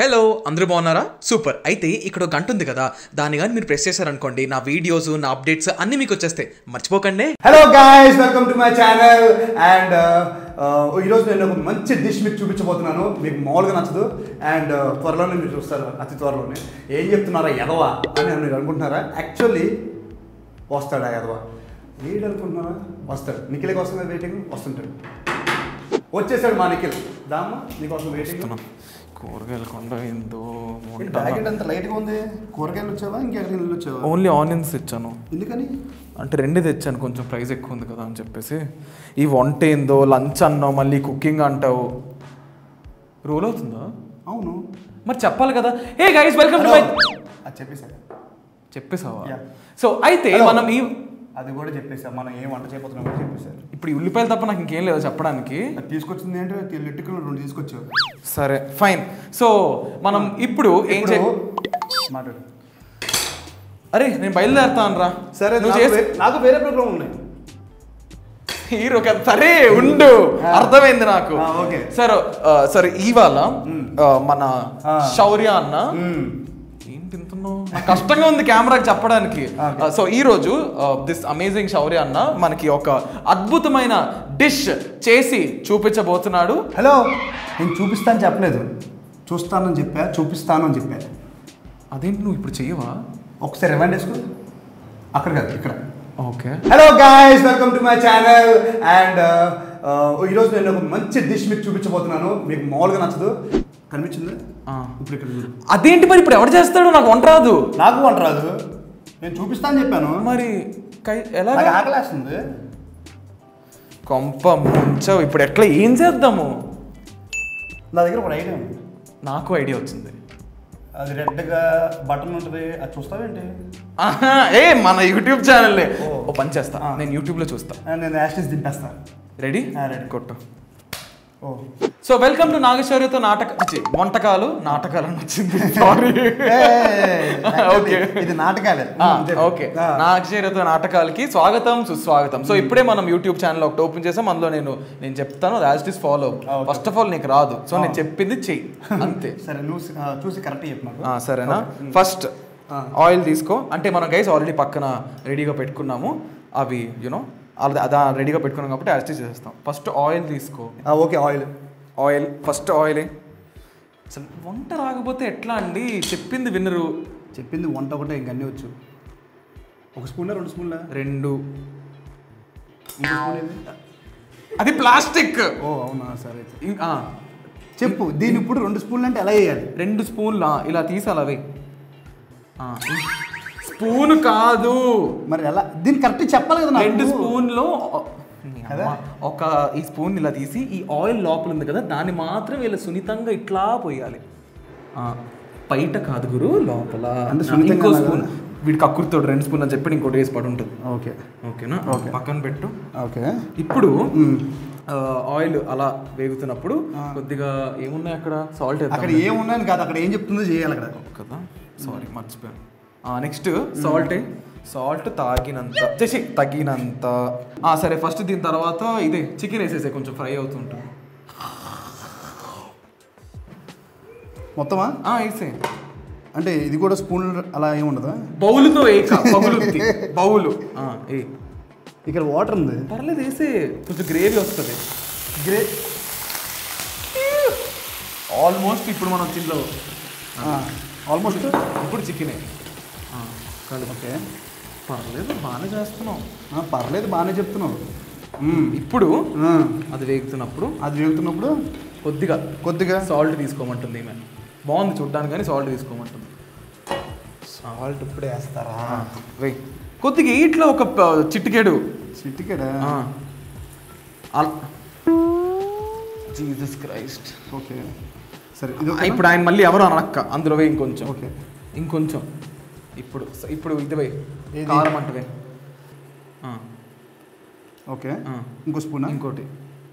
Hello అందరూ బాగున్నారా super అయితే ఇక్కడ ఒక గంట ఉంది కదా దాన్ని కానీ మీరు ప్రెస్ చేశారనుకోండి నా వీడియోస్ నా అప్డేట్స్ అన్నీ మీకు వచ్చేస్తాయి మర్చిపోకండి hello guys welcome to my channel and ఈరోజు నేను ఒక మంచి డిష్ మీకు చూపించబోతున్నాను మీకు మామూలుగా నచ్చదు అండ్ త్వరలోనే మీరు చూస్తారు అతి త్వరలోనే ఏం చెప్తున్నారా ఎదవా అని మీరు అనుకుంటున్నారా యాక్చువల్లీ వస్తాడు ఆ ఎదవా వీడు అనుకుంటున్నారా వస్తాడు నిఖిల్ కోసం వెయిటింగ్ వస్తుంటాడు వచ్చేసాడు మా నిఖిల్ దామ్మా నీకోసం వెయిటింగ్ కూరగాయలు కొండ ఏందో ప్యాకెట్ అంత లైట్గా ఉంది కూరగాయలు వచ్చావా ఇంకెక్కడికి వెళ్ళి వచ్చావా ఓన్లీ ఆనియన్స్ తెచ్చాను ఎందుకని అంటే రెండు తెచ్చాను కొంచెం ప్రైస్ ఎక్కువ ఉంది కదా అని చెప్పేసి ఈ వంట ఏందో లంచ్ అన్నావు మళ్ళీ కుకింగ్ అంటావు రోల్ అవుతుందా అవును మరి చెప్పాలి కదా hey guys welcome to my అది చెప్పేశారు చెప్పేసావా Yeah. సో అయితే Hello. మనం ఈ అది కూడా చెప్పేసాం మనం ఏం వంట చేయబోతున్నాం కూడా చెప్పేశారు ఇప్పుడు ఈ ఉల్లిపాయలు తప్ప నాకు ఇంకేం లేదు చెప్పడానికి అది తీసుకొచ్చింది ఏంటంటే లిట్టుకులు రెండు తీసుకొచ్చావు సరే ఫైన్ సో మనం ఇప్పుడు ఏం చే ఇప్పుడు మాట్లాడు అరే నేను బయలుదేరుతాను రా సరే నువ్వు నాకు చేసి వే- నాకు వేరే ప్రోగ్రామ్ ఉన్నాయి హీరో కదా సరే ఉండు అర్థమైంది నాకు ఆ, okay. సరే ఆ, సరే ఇవాళ మ్మ్. ఆ, మన ఆ. శౌర్య అన్న మ్మ్. ఏం తింటున్నావు నాకు కష్టంగా ఉంది కెమెరాకి చెప్పడానికి Okay. సో ఈ రోజు దిస్ అమేజింగ్ శౌర్య అన్న మనకి ఒక అద్భుతమైన డిష్ చేసి చూపించబోతున్నాడు హలో నేను చూపిస్తాను చెప్పలేదు చూస్తానని చెప్పా చూపిస్తాను అని చెప్పా అదేంటి నువ్వు ఇప్పుడు చెయ్యవా ఒకసారి రిమైండ్ చేసుకో అక్కడ కాదు ఇక్కడ okay hello guys welcome to my channel and ఈరోజు నేను ఒక మంచి డిష్ మీకు చూపించబోతున్నాను మీకు మామూలుగా నచ్చదు కనిపించింది ఇప్పుడు ఇక్కడ చూడు అదేంటి మరి ఇప్పుడు ఎవరు చేస్తాడు నాకు వంట రాదు నాకు వంట రాదు నేను చూపిస్తాను చెప్పాను మరి కై ఎలా నాకు ఆకలేస్తుంది కొంప ముంచావు ఇప్పుడు ఎట్లా ఏం చేద్దాము నా దగ్గర ఒక ఐడియా ఉంది నాకు ఐడియా వచ్చింది అది రెడ్గా బటన్ ఉంటుంది అది చూస్తావేంటి ఆహా, ఏ మన యూట్యూబ్ ఛానల్ ఓ. ఓ పని చేస్తా ఆ. నేను యూట్యూబ్లో చూస్తా ఆ, నేను యాస్టిస్ దింపేస్తా రెడీ ఆ, ready. కొట్టు ఓ సో వెల్కమ్ టు నాగేశ్వర్యతో నాటక ఛీ, వంటకాలు నాటకాలు అని వచ్చింది సారీ ఓకే ఇది నాటకాలే ఓకే నాగేశ్వర్యతో నాటకాలకి స్వాగతం సుస్వాగతం సో ఇప్పుడే మనం యూట్యూబ్ ఛానల్ ఒకటి ఓపెన్ చేసాం అందులో నేను నేను చెప్తాను as is follow Okay. First of all నీకు రాదు సో నేను చెప్పింది చెయ్యి అంతే సరే నువ్వు సి- ఆ, చూసి కరెక్ట్ చెప్పు నాకు ఆ, సరేనా ఫస్ట్ ఆ. ఆయిల్ తీసుకో అంటే మనం గైస్ ఆల్రెడీ పక్కన రెడీగా పెట్టుకున్నాము అవి యూనో అదా రెడీగా పెట్టుకున్నాం కాబట్టి అరెస్ట్ చేసేస్తాం ఫస్ట్ ఆయిల్ తీసుకో ఆ, okay oil oil first oil అసలు వంట రాకపోతే ఎట్లా అండి చెప్పింది వినరు చెప్పింది వంట ఒకటే ఇంక అన్నీ వచ్చు ఒక స్పూన్ రెండు స్పూన్లా రెండు ఇంకో స్పూన్ ఏది? అది ప్లాస్టిక్ ఓ అవునా సరే అయితే. ఇం- ఆ, చెప్పు దీని ఇప్పుడు రెండు స్పూన్లు అంటే ఎలా వేయాలి రెండు స్పూన్ల ఇలా తీసాలి అవి ఆ, ఇం- స్పూన్ కాదు మరి ఎలా దీన్ని కరెక్ట్ చెప్పాలి కదా నాకు. రెండు స్పూన్లో కదా? ఒక ఈ స్పూన్ ఇలా తీసి ఈ ఆయిల్ లోపల ఉంది కదా దాన్ని మాత్రం ఇలా సున్నితంగా ఇట్లా పోయాలి ఆ, బయట కాదు గురు లోపల అంటే సున్నితంగా ఇంకో లాగా? స్పూన్ వీడికి అక్కుర్తోడు రెండు స్పూన్ అని చెప్పి ఇంకోటి వేసి పడి ఉంటుంది ఓకే ఓకేనా పక్కన పెట్టు ఓకే ఇప్పుడు మ్మ్. ఆ, ఆయిల్ అలా వేగుతున్నప్పుడు కొద్దిగా ఏమున్నాయి అక్కడ సాల్ట్ అక్కడ ఏమున్నాయని కాదు అక్కడ ఏం చెప్తుందో చేయాలి అక్కడ కదా సారీ మర్చిపోయాను నెక్స్ట్ సాల్ట్ సాల్ట్ తాగినంత చేసి తగినంత ఆ, సరే ఫస్ట్ దీని తర్వాత ఇదే చికెన్ వేసేసే కొంచెం ఫ్రై అవుతుంటుంది మొత్తమా ఆ, వేసే అంటే ఇది కూడా స్పూన్ అలా ఏమి ఉండదా బౌలుతో వేయక పగులుద్ది బౌలు ఆ, ఏ ఇక్కడ వాటర్ ఉంది పర్లేదు వేసే కొంచెం గ్రేవీ వస్తుంది గ్రే ఆల్మోస్ట్ ఇప్పుడు మనం దీనిలో ఆల్మోస్ట్ ఇప్పుడు చికెనే కలుపు ఓకే పర్లేదు బాగానే చేస్తున్నాం పర్లేదు బాగానే చెప్తున్నావు మ్మ్. ఇప్పుడు ఆ, అది వేగుతున్నప్పుడు అది వేగుతున్నప్పుడు కొద్దిగా కొద్దిగా సాల్ట్ తీసుకోమంటుంది ఈమె బాగుంది చూడ్డానికి కానీ సాల్ట్ తీసుకోమంటుంది సాల్ట్ ఇప్పుడే వేస్తారా వెయ్ కొద్దిగా ఇట్లా ఒక ప- చిటికెడు చిట్టికడా జీసస్ క్రైస్ట్ ఓకే సరే ఇది ఇప్పుడు ఆయన మళ్ళీ ఎవరు అనక్క అందులో వేయి ఇంకొంచెం ఓకే ఇంకొంచెం ఇప్పుడు ఇప్పుడు ఇది వేయి ఏది? కారం అంటే వేయి ఆ, ఓకే ఆ. ఇంకో స్పూన్ ఇంకోటి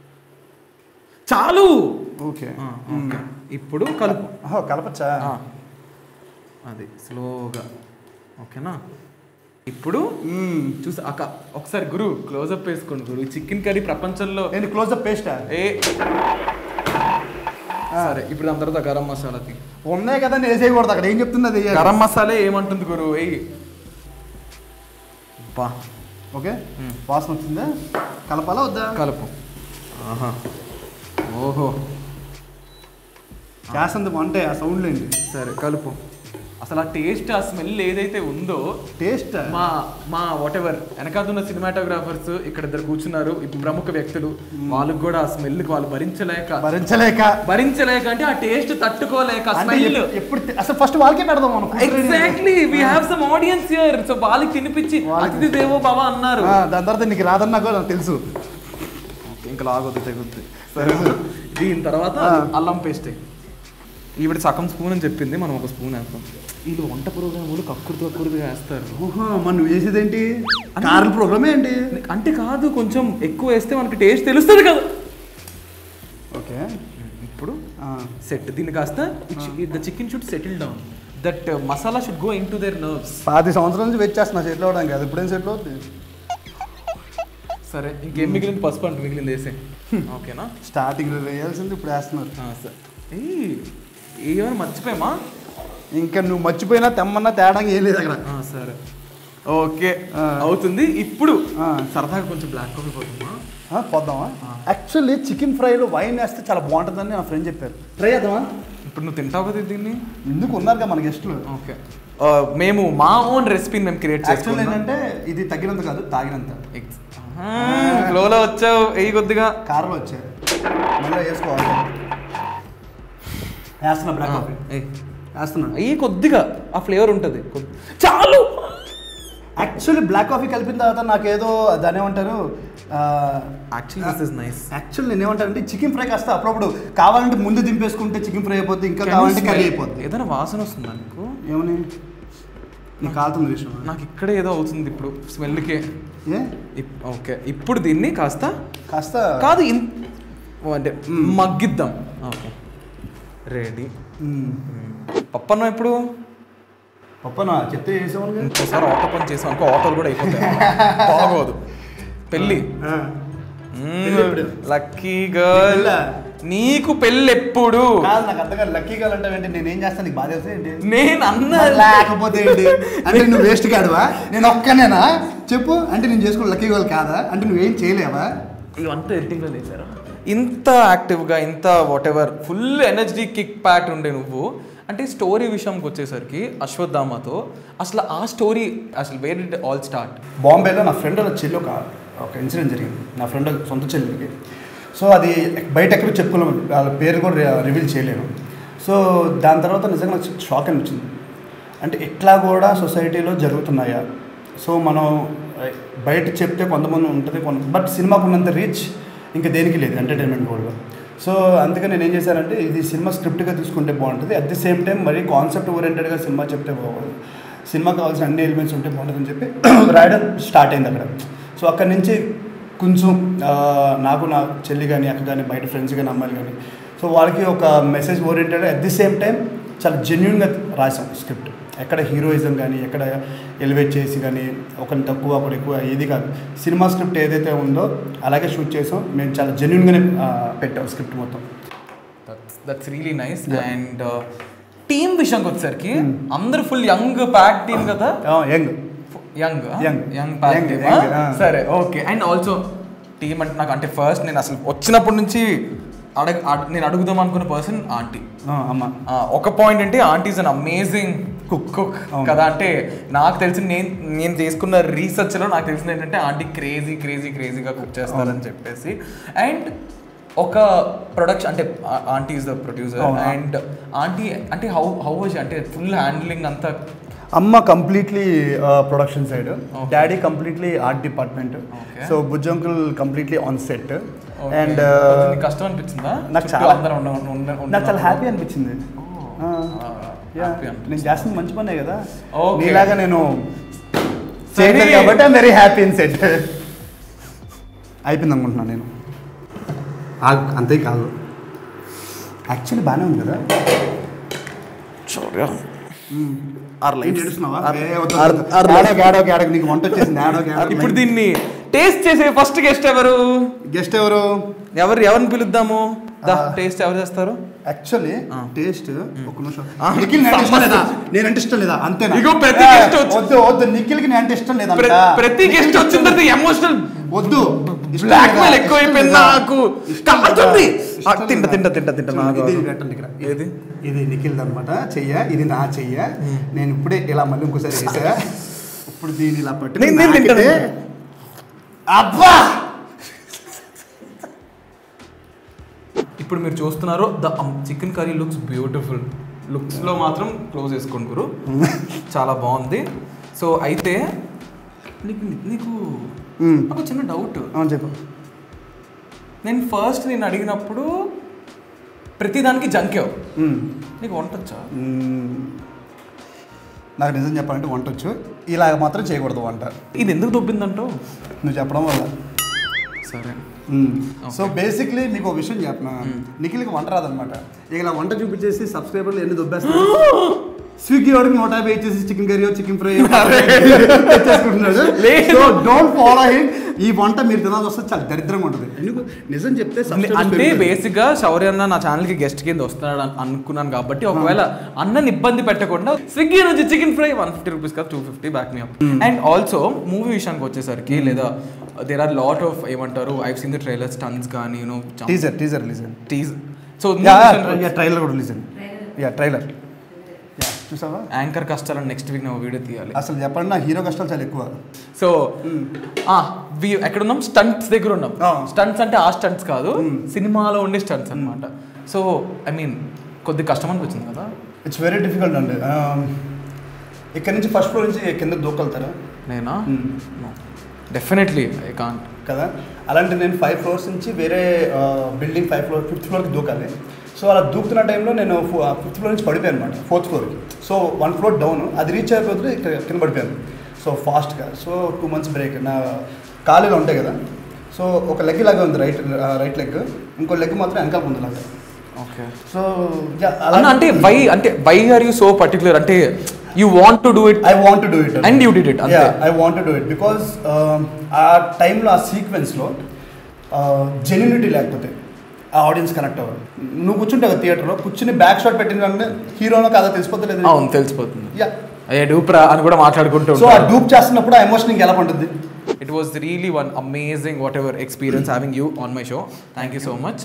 చాలు ఓకే ఆ, ఓకే ఇప్పుడు కలుపు ఆహా, కలపచ్చా ఆ. అది స్లోగా ఓకేనా ఇప్పుడు మ్మ్. చూసి అక్క ఒకసారి గురు క్లోజప్ వేసుకోండి గురు చికెన్ కర్రీ ప్రపంచంలో ఏంటి క్లోజ్ అప్ పేస్టా ఏ సరే ఇప్పుడు దాని తర్వాత గరం మసాలా తీ ఉన్నాయి కదా నేను వేసేయకూడదు అక్కడ ఏం చెప్తుంది అది వేయాలి. గరం మసాలా ఏమంటుంది గురు ఏయ్ బా ఓకే వాసన వచ్చిందా కలపాలా వద్దా కలుపు ఆహా ఓహో చేస్తుంది అంటే ఆ సౌండ్ ఏంటి సరే కలుపు అసలు ఆ టేస్ట్ ఆ స్మెల్ ఏదైతే ఉందో టేస్ట్ మా మా వాట్ ఎవర్ వెనకాదున్న సినిమాటోగ్రాఫర్స్ ఇక్కడ ఇద్దరు కూర్చున్నారు ఇప్పుడు ప్రముఖ వ్యక్తులు వాళ్ళకి కూడా ఆ స్మెల్ వాళ్ళు భరించలేక భరించలేక భరించలేక అంటే ఆ టేస్ట్ తట్టుకోలేక అంటే స్మెల్ ఎప్- ఎప్పుడు తి- అసలు ఫస్ట్ వాళ్ళకే పెడదాం మనం food ready exactly we have some audience here so వాళ్ళకి తినిపించి వాళ్ళకి- అతిథి దేవో భవ అన్నారు ఆ, దాని తర్వాత నీకు రాదన్నా కూడా నాకు తెలుసు ఇంకా లాగొద్దు తెగుద్ది సరే దీని తర్వాత ఆ. అల్లం పేస్ట్ ఈవిడ సగం స్పూన్ అని చెప్పింది మనం ఒక స్పూన్ వేస్తాం వీళ్ళు వంట ప్రోగ్రాములు కక్కుర్తి కక్కుర్తిగా వేస్తారు ఓహో మన నువ్వు చేసేదేంటి కార్ ప్రోగ్రామ్ ఏంటి అంటే కాదు కొంచెం ఎక్కువ వేస్తే మనకి టేస్ట్ తెలుస్తుంది కదా ఓకే ఇప్పుడు సెట్ దీన్ని కాస్త the chicken should settle down that masala should go into their nerves పది సంవత్సరాల నుంచి వెయిట్ చేస్తున్నా సెటిల్ అవడానికి అది ఇప్పుడేం సెటిల్ అవుతుంది సరే ఇంకేం మిగిలింది పసుపు అంటే మిగిలింది వేసే ఓకేనా స్టార్టింగ్ వేయాల్సింది ఇప్పుడు వేస్తున్నారు ఆ, సరే ఏయ్, ఏమైనా మర్చిపోయామా ఇంకా నువ్వు మర్చిపోయినా తెమ్మన్నా తేడా ఏం లేదు అక్కడ ఆ, సరే ఓకే ఆ. అవుతుంది ఇప్పుడు ఆ. సరదాగా కొంచెం బ్లాక్ కాఫీ పోతుందా ఆ, పోద్దామా యాక్చువల్లీ చికెన్ ఫ్రైలో వైన్ వేస్తే చాలా బాగుంటుందని నా ఫ్రెండ్ చెప్పారు ట్రై చేద్దామా ఇప్పుడు నువ్వు తింటావు కదా దీన్ని ఎందుకు ఉన్నారుగా మన గెస్టులు ఓకే మేము మా ఓన్ రెసిపీని మేము క్రియేట్ యాక్చువల్ చేసుకున్నాం ఏంటంటే ఇది తగినంత కాదు తాగినంత ఫ్లోలో వచ్చావు వెయ్యి కొద్దిగా కారంలో వచ్చాయి మళ్ళీ వేసుకోవాలి వేస్తున్నా బ్లాక్ కాఫీ వేస్తున్నా అయ్యి కొద్దిగా ఆ ఫ్లేవర్ ఉంటుంది కొద్ది- చాలు యాక్చువల్లీ బ్లాక్ కాఫీ కలిపిన తర్వాత నాకేదో దాని ఏమంటారు actually this is nice actual నేను ఏమంటానంటే చికెన్ ఫ్రై కాస్త అప్పుడప్పుడు కావాలంటే ముందు దింపేసుకుంటే చికెన్ ఫ్రై అయిపోద్ది ఇంకా కావాలంటే కర్రీ అయిపోద్ది ఏదైనా వాసన వస్తుందా నీకు ఏమని నీకు కాలుతుంది విషయం నాకు ఇక్కడే ఏదో అవుతుంది ఇప్పుడు స్మెల్కే ఏ ఓకే ఇప్పుడు దీన్ని కాస్త కాస్త కాదు ఇన్ ఓ అంటే మగ్గిద్దాం ఓకే రెడీ మ్మ్. పప్పన్న ఇప్పుడు పప్పన చెప్తే చేసేవాళ్ళు ఇంకోసారి ఆటో పని చేసాం అనుకో ఆటోలు కూడా అయిపోతాయి బాగోదు పెళ్ళి పెళ్ళి ఎప్పుడు? లక్కీ గర్ల్ పెళ్ళా? నీకు పెళ్ళి ఎప్పుడు కాదు నాకు అర్థం కాదు లక్కీ కాల్ అంటే ఏంటి నేను ఏం చేస్తాను నీకు బాధ తెలుసా ఏంటి నేను అన్నా లేకపోతే ఏంటి అంటే నువ్వు వేస్ట్ కాడువా నేను ఒక్కనేనా చెప్పు అంటే నేను చేసుకున్న లక్కీ కాల్ కాదా అంటే నువ్వేం చేయలేవా ఇవంతా ఎడిటింగ్లో చేశారు ఇంత యాక్టివ్గా ఇంత whatever full energy kick pack ఉండే నువ్వు అంటే స్టోరీ విషయంకి వచ్చేసరికి అశ్వత్థామతో అసలు ఆ స్టోరీ అసలు వేర్ డిడ్ ఆల్ స్టార్ట్ బాంబేలో నా ఫ్రెండ్ వాళ్ళ చెల్లి ఒక ఒక ఇన్సిడెంట్ జరిగింది నా ఫ్రెండ్ సొంత చెల్లికి సో అది బయట ఎక్కడ చెప్పుకోలేము వాళ్ళ పేరు కూడా రివీల్ చేయలేను సో దాని తర్వాత నిజంగా నాకు షాక్ అనిపించింది అంటే ఇట్లా కూడా సొసైటీలో జరుగుతున్నాయా సో మనం eh, బయట చెప్తే కొంతమంది ఉంటుంది కొంత బట్ సినిమాకు ఉన్నంత రీచ్ ఇంకా దేనికి లేదు ఎంటర్టైన్మెంట్ వరల్డ్లో సో అందుకని నేను ఏం చేశానంటే ఇది సినిమా స్క్రిప్ట్గా తీసుకుంటే బాగుంటుంది అట్ ది సేమ్ టైం మరీ కాన్సెప్ట్ ఓరియంటెడ్గా సినిమా చెప్తే బాగుంటుంది సినిమా కావాల్సిన అన్ని ఎలిమెంట్స్ ఉంటే బాగుంటుందని చెప్పి రాయడం స్టార్ట్ అయింది అక్కడ సో అక్కడి నుంచి కొంచెం ఆ, నాకు నా చెల్లి కానీ అక్క కానీ బయట ఫ్రెండ్స్ కానీ అమ్మాయిలు కానీ సో వాళ్ళకి ఒక message oriented at the same time చాలా జెన్యున్గా రాసాం స్క్రిప్ట్ ఎక్కడ హీరోయిజం కానీ ఎక్కడ ఎలివేట్ చేసి కానీ ఒకరిని తక్కువ ఒకటి ఎక్కువ ఏది కాదు సినిమా స్క్రిప్ట్ ఏదైతే ఉందో అలాగే షూట్ చేసాం మేము చాలా జెన్యున్గానే పెట్టాం స్క్రిప్ట్ మొత్తం that's really nice and team విషయంకి వచ్చేసరికి అందరు ఫుల్ యంగ్ ప్యాక్ టీమ్ కదా young young Young. Young pack Young, team young, ah. సరే ఓకే అండ్ ఆల్సో టీమ్ అంటే నాకు అంటే ఫస్ట్ నేను అసలు వచ్చినప్పటి నుంచి అడగ అడ- నేను అడుగుదాం అనుకున్న పర్సన్ ఆంటీ అమ్మ ఒక పాయింట్ అంటే aunty is an amazing cook cook అవును. కదా అంటే నాకు తెలిసి నేను నేను చేసుకున్న రీసెర్చ్లో నాకు తెలిసింది ఏంటంటే ఆంటీ క్రేజీ క్రేజీ క్రేజీగా కుక్ చేస్తారని చెప్పేసి అండ్ ఒక ప్రొడక్షన్ అంటే ఆంటీ ఇస్ ద ప్రొడ్యూసర్ అవును. అండ్ ఆంటీ అంటే హౌ హౌ వాజ్ అంటే ఫుల్ హ్యాండ్లింగ్ అంతా అమ్మ completely production side Okay. Daddy completely art department Okay. So Bujji uncle completely on set Okay. And కొంచెం నీకు కష్టం అనిపించిందా నాకు చుట్టూ చాలా- అందరూ ఉండ- ఉండ- ఉండ- నాకు చాలా ఉన్నప్పుడు? హ్యాపీ అనిపించింది Oh. ఆ, Ah, yeah. happy అనిపించింది. నేను చేస్తుంది మంచి పనే కదా Okay. నీలాగా నేను సరే. చేయలేదు కాబట్టి I'm very happy in set అయిపోయింది అనుకుంటున్నాను నేను ఆగ్- అంతే కాదు యాక్చువల్లీ బాగానే ఉంది కదా Our ఏం lives. ఏడుస్తున్నావా? Our- ఏ, వద్దు, our- వద్దు. our ఏడోకి, ఏడోకి, ఏడోకి, నీకు వంట వచ్చేసింది ఏడోకి, ఏడోకి. ఇప్పుడు దీన్ని టేస్ట్ చేసే ఫస్ట్ గెస్ట్ ఎవరు గెస్ట్ ఎవరు ఎవరు ఎవరిని పిలుద్దాము టేస్ట్ ఎవరు చేస్తారు యాక్చువల్లీ ఆ. టేస్ట్ ఒక నిమిషం ఆ. నిఖిల్ నేను ఇష్టం లేదా నేనంటే ఇష్టం లేదా అంతేనా ఇగో ప్రతి ఏ, guest వచ్చి- వద్దు వద్దు నిఖిల్కి నేను అంటే ఇష్టం లేదా ప్ర- ప్రతి గెస్ట్ వచ్చిన తర్వాత ఎమోషనల్ వద్దు ఇష్టం బ్లాక్ లేదా? మెయిల్ ఇష్టం ఎక్కువైపోయింది లేదా? నాకు ఇష్టం లేదా? కాలుతుంది. ఇష్టం ఆ, తింటా, లేదా? తింటా, తింటా, తింటా, చూడు, నాకు. ఇది పెట్టండి ఇక్కడ ఏది? ఇది నిఖిల్ అనమాట చెయ్య ఇది నా చెయ్య నేను ఇప్పుడే ఇలా మళ్ళీ ఇంకోసారి వేసా ఇప్పుడు దీన్ని ఇలా పట్టుకుని నేను- నేను తింటాను. నాకితే- అబ్బా ఇప్పుడు మీరు చూస్తున్నారు the chicken curry looks beautiful లుక్స్లో మాత్రం క్లోజ్ చేసుకోండి గురు చాలా బాగుంది సో అయితే నీకు నీకు మ్మ్. నాకు చిన్న డౌట్ అవును చెప్పు నేను ఫస్ట్ నేను అడిగినప్పుడు ప్రతిదానికి జంకేవ్ మ్మ్. నీకు వంటొచ్చా మ్మ్. నాకు నిజం చెప్పాలంటే వంట వచ్చు ఇలాగ మాత్రం చేయకూడదు వంట ఇది ఎందుకు దొబ్బిందంటావు నువ్వు చెప్పడం వల్ల సరే సో బేసిక్లీ మీకు ఒక విషయం చెప్పిన నిఖిల్కి వంట రాదనమాట ఇక ఇలా వంట చూపించేసి సబ్స్క్రైబర్లు ఎన్ని దొబ్బేస్తున్నారు స్విగ్గీ వాడికి నూట యాభై ఇచ్చేసి చికెన్ కర్రీ చికెన్ ఫ్రై తెచ్చేసుకుంటున్నాడు లేదు. సో డోంట్ ఫాలో హిమ్ ఈ వంట మీరు తినాల్సి వస్తే చాలా దరిద్రంగా ఉంటుంది ఎందుకు నిజం చెప్తే subscribers అంటే పెరుగుతారు. బేసిక్ గా శౌర్య అన్న నా ఛానల్ కి గెస్ట్ కింద వస్తున్నాడు అని అనుకున్నాను కాబట్టి ఒకవేళ అన్నని ఇబ్బంది పెట్టకుండా స్విగ్గీ నుంచి chicken fry one fifty rupees కదా two fifty back me up and also movie విషయానికి వచ్చేసరికి లేదా దేర్ ఆర్ లాట్ ఆఫ్ ఏమంటారు I seen the trailer stuns కానీ you know teaser teaser release tease so yeah trailer కూడా release yeah trailer yeah చూసావా anchor కష్టాలను next week నేను video తీయాలి అసలు చెప్పండి నా హీరో కష్టాలు చాలా ఎక్కువ సో ఎక్కడ ఉన్నాం స్టంట్స్ దగ్గర ఉన్నాం ఆ. స్టంట్స్ అంటే ఆ స్టంట్స్ కాదు సినిమాలో ఉండే స్టంట్స్ అన్నమాట సో ఐ మీన్ కొద్ది కష్టం అనిపించింది కదా ఇట్స్ వెరీ డిఫికల్ట్ అండి Um, ఇక్కడ నుంచి ఫస్ట్ ఫ్లోర్ నుంచి కింద దూకెళ్తారా నేనా Hmm. డెఫినెట్లీ ఐ కాంట్ కదా అలాంటి నేను ఫైవ్ ఫ్లోర్స్ నుంచి వేరే బిల్డింగ్ ఫైవ్ ఫ్లోర్ ఫిఫ్త్ ఫ్లోర్కి దూకాలి సో అలా దూకుతున్న టైంలో నేను ఫిఫ్త్ ఫ్లోర్ నుంచి పడిపోయాను అనమాట ఫోర్త్ ఫ్లోర్కి సో వన్ ఫ్లోర్ డౌన్ అది రీచ్ అయిపోతే ఇక్కడ కింద పడిపోయాను సో ఫాస్ట్గా సో టూ మంత్స్ బ్రేక్ నా కాలేలో ఉంటాయి కదా సో ఒక లెగ్ లాగా ఉంది రైట్ రైట్ లెగ్ ఇంకో లెగ్ మాత్రం వెనకాల ఉంది లాగా ఓకే సో yeah, అలా అలా అంటే వై అంటే why are you so particular అంటే you want to do it I want to do it And you did it, అంతే. I want to do it because ఆ టైంలో ఆ సీక్వెన్స్లో జెన్యునిటీ లేకపోతే ఆ ఆడియన్స్ కనెక్ట్ అవ్వరు నువ్వు కూర్చుంటావు థియేటర్లో కూర్చుని బ్యాక్ షాట్ పెట్టిన వెంటనే హీరోలో కాదా తెలిసిపోతలేదు అవును తెలిసిపోతుంది యా అయ్యే డూప్రా అని కూడా మాట్లాడుకుంటూ సో ఆ డూప్ చేస్తున్నప్పుడు ఆ ఎమోషన్ ఇంక ఎలా పండుద్ది it was really one amazing whatever experience having you on my show thank you so much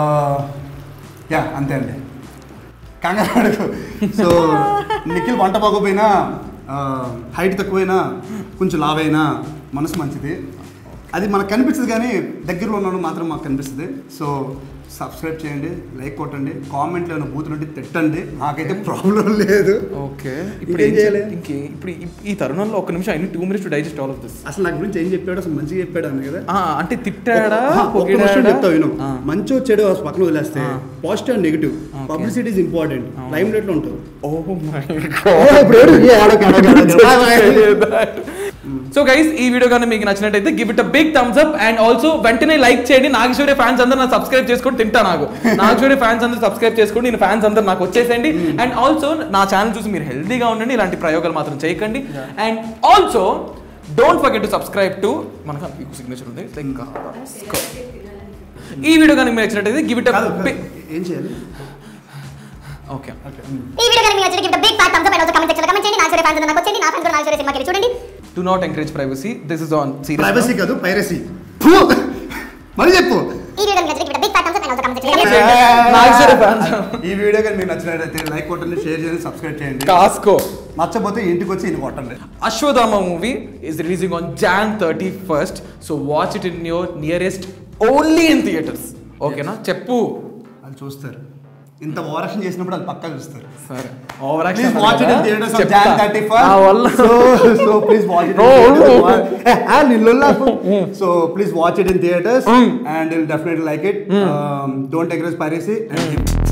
yeah అంతే అండి కంగారు పడకు. సో నిఖిల్ వంట బాగోపోయినా హైట్ తక్కువైనా కొంచెం లావైనా మనసు మంచిది అది మనకు కనిపిస్తుంది కానీ దగ్గరలో ఉన్నాను మాత్రం మాకు కనిపిస్తుంది సో సబ్స్క్రైబ్ చేయండి లైక్ కొట్టండి కామెంట్లో ఏమైనా బూతులు ఉంటే తిట్టండి నాకైతే ప్రాబ్లం లేదు ఓకే ఇప్పుడు ఇంకేం ఏం చేయాలి? చేయాలి ఇంకే ఇప్పుడు ఈ- ఈ తరుణంలో ఒక నిమిషం I two minutes to digest all of this అసలు నా గురించి ఏం చెప్పాడు అసలు మంచిగా చెప్పాడు అన్న కదా అంటే తిట్టాడా ఒక- ఒక్క నిమిషం పొగిడాడా? చెప్తా విను ఆ. మంచో చెడు పక్కన వదిలేస్తే ఆ. Positive and negative Okay. Publicity is important limelight లో ఉంటుంది Oh my సో గైస్ ఈ వీడియో కానీ మీకు నచ్చినట్టయితే give it a big thumbs up and also వెంటనే లైక్ చేయండి నాగేశ్వరి ఫ్యాన్స్ అందరూ నా సబ్స్క్రైబ్ చేసుకొని తింటా నాకు నాగేశ్వరి ఫ్యాన్స్ అందరూ సబ్స్క్రైబ్ చేసుకోండి నేను ఫ్యాన్స్ అందరూ నాకు వచ్చేసేయండి అండ్ ఆల్సో నా ఛానల్ చూసి మీరు హెల్తీగా ఉండండి ఇలాంటి ప్రయోగాలు మాత్రం చేయకండి and also don't forget to subscribe to మనకు సిగ్నేచర్ ఉంది ఇంకా ఈ వీడియో కానీ మీకు నచ్చినట్టయితే గివ్ ఇట్ కాదు, అ కాదు. ఏం చేయాలి ఓకే ఈ వీడియో కనుక మీకు నచ్చితే give big fat thumbs up and also comment section comment చేయండి నాగేశ్వరి ఫ్యాన్స్ నాకు వచ్చేయండి నా ఫ్యాన్స్ కూడా నాగేశ్వరి సినిమాకి వెళ్ళి చూడండి do not encourage privacy this is on privacy serious కాదు పైరసీ మరి చెప్పు ఈ వీడియో కనుక నచ్చితే give big fat thumbs up and also comment section comment చేయండి. నాగేశ్వరి ఫ్యాన్స్ ఈ వీడియో కానీ మీకు నచ్చినట్లయితే లైక్ కొట్టండి షేర్ చేయండి సబ్స్క్రైబ్ చేయండి కాస్కో నచ్చకపోతే ఇంటికి వచ్చి ఇది కొట్టండి Ashwathama movie is releasing on Jan 31st. So watch it in your nearest only in theaters. ఓకేనా చెప్పు వాళ్ళు చూస్తారు ఇంత ఓవరాక్షన్ చేసినప్పుడు వాళ్ళు పక్కా చూస్తారు సరే over please watch it in theatres on Jan 31st వల్ల so so please watch it No, no. So please watch it in theatres and will definitely like it don't encourage piracy and